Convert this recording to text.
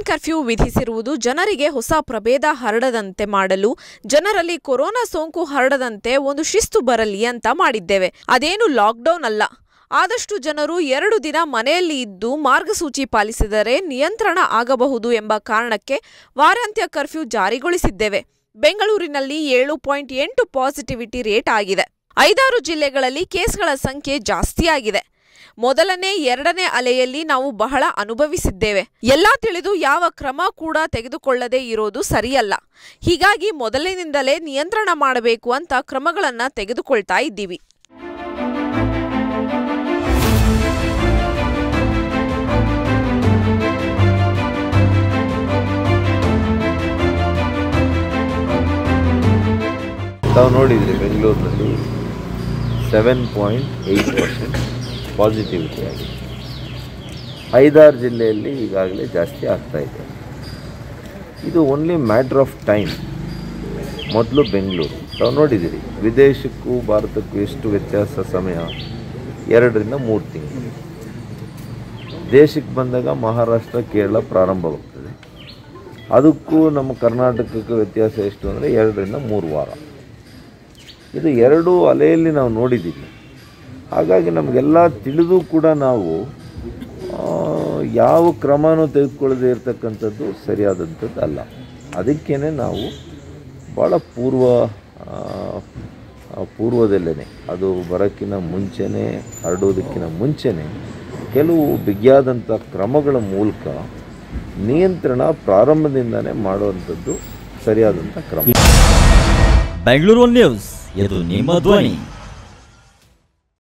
seven curfew ವಿಧಿಸಿರುವುದು ಜನರಿಗೆ ಹೊಸ ಪ್ರಭೇದ ಹರಡದಂತೆ ಮಾಡಲು ಜನರಲ್ಲಿ ಕೊರೋನಾ ಸೋಂಕು ಹರಡದಂತೆ ಒಂದು ಶಿಸ್ತು ಬರಲಿ ಅಂತ ಮಾಡಿದ್ದೇವೆ ಅದೇನು ಲಾಕ್ಡೌನ್ ಅಲ್ಲ ಆದಷ್ಟು ಜನರು ಎರಡು ದಿನ ಮನೆಯಲ್ಲಿ ಇದ್ದು ಮಾರ್ಗಸೂಚಿ ಪಾಲಿಸಿದರೆ ನಿಯಂತ್ರಣ ಆಗಬಹುದು ಎಂಬ ಕಾರಣಕ್ಕೆ ವಾರಾಂತ್ಯ ಕರ್ಫ್ಯೂ ಜಾರಿಗೊಳಿಸಿದ್ದೇವೆ ಬೆಂಗಳೂರಿನಲ್ಲಿ ಏಳು ಪಾಯಿಂಟ್ ಎಂಟು ಪಾಸಿಟಿವಿಟಿ ರೇಟ್ ಆಗಿದೆ ಐದಾರು ಜಿಲ್ಲೆಗಳಲ್ಲಿ ಕೇಸ್ಗಳ ಸಂಖ್ಯೆ ಜಾಸ್ತಿಯಾಗಿದೆ ಮೊದಲನೇ ಎರಡನೇ ಅಲೆಯಲ್ಲಿ ನಾವು ಬಹಳ ಅನುಭವಿಸಿದ್ದೇವೆ ಎಲ್ಲ ತಿಳಿದು ಯಾವ ಕ್ರಮ ಕೂಡ ತೆಗೆದುಕೊಳ್ಳದೆ ಇರೋದು ಸರಿಯಲ್ಲ ಹೀಗಾಗಿ ಮೊದಲಿನಿಂದಲೇ ನಿಯಂತ್ರಣ ಮಾಡಬೇಕು ಅಂತ ಕ್ರಮಗಳನ್ನ ತೆಗೆದುಕೊಳ್ತಾ ಇದ್ದೀವಿ ತಾವು ನೋಡಿದ್ರಿ ಬೆಂಗಳೂರಿನಲ್ಲಿ seven point eight percent positivity ಆಗಿದೆ ಐದಾರು ಜಿಲ್ಲೆಯಲ್ಲಿ ಈಗಾಗಲೇ ಜಾಸ್ತಿ ಆಗ್ತಾ ಇದೆ ಇದು ಓನ್ಲಿ ಮ್ಯಾಟ್ರ್ ಆಫ್ ಟೈಮ್ ಮೊದಲು ಬೆಂಗಳೂರು ತಾವು ನೋಡಿದ್ದೀರಿ ವಿದೇಶಕ್ಕೂ ಭಾರತಕ್ಕೂ ಎಷ್ಟು ವ್ಯತ್ಯಾಸ ಸಮಯ ಎರಡರಿಂದ ಮೂರು ತಿಂಗಳು ದೇಶಕ್ಕೆ ಬಂದಾಗ ಮಹಾರಾಷ್ಟ್ರ ಕೇರಳ ಪ್ರಾರಂಭವಾಗ್ತದೆ ಅದಕ್ಕೂ ನಮ್ಮ ಕರ್ನಾಟಕಕ್ಕೆ ವ್ಯತ್ಯಾಸ ಎಷ್ಟು ಅಂದರೆ ಎರಡರಿಂದ ಮೂರು ವಾರ ಇದು ಎರಡು ಅಲೆಯಲ್ಲಿ ನಾವು ನೋಡಿದ್ದೀವಿ ಹಾಗಾಗಿ ನಮಗೆಲ್ಲ ತಿಳಿದು ಕೂಡ ನಾವು ಆ, ಯಾವ ಕ್ರಮನೂ ತೆಗೆದುಕೊಳ್ಳದೆ ಇರತಕ್ಕಂಥದ್ದು ಸರಿಯಾದಂಥದ್ದು ಅಲ್ಲ ಅದಕ್ಕೇ ನಾವು ಭಾಳ ಪೂರ್ವ ಆ, ಆ, ಪೂರ್ವದಲ್ಲೇ ಅದು ಬರೋಕ್ಕಿಂತ ಮುಂಚೆನೇ ಹರಡೋದಕ್ಕಿಂತ ಮುಂಚೆನೇ ಕೆಲವು ಬಿಗಿಯಾದಂಥ ಕ್ರಮಗಳ ಮೂಲಕ ನಿಯಂತ್ರಣ ಪ್ರಾರಂಭದಿಂದನೇ ಮಾಡುವಂಥದ್ದು ಸರಿಯಾದಂಥ ಕ್ರಮ ಬೆಂಗಳೂರು ನ್ಯೂಸ್ ಇದು ನಿಮ್ಮ ಧ್ವನಿ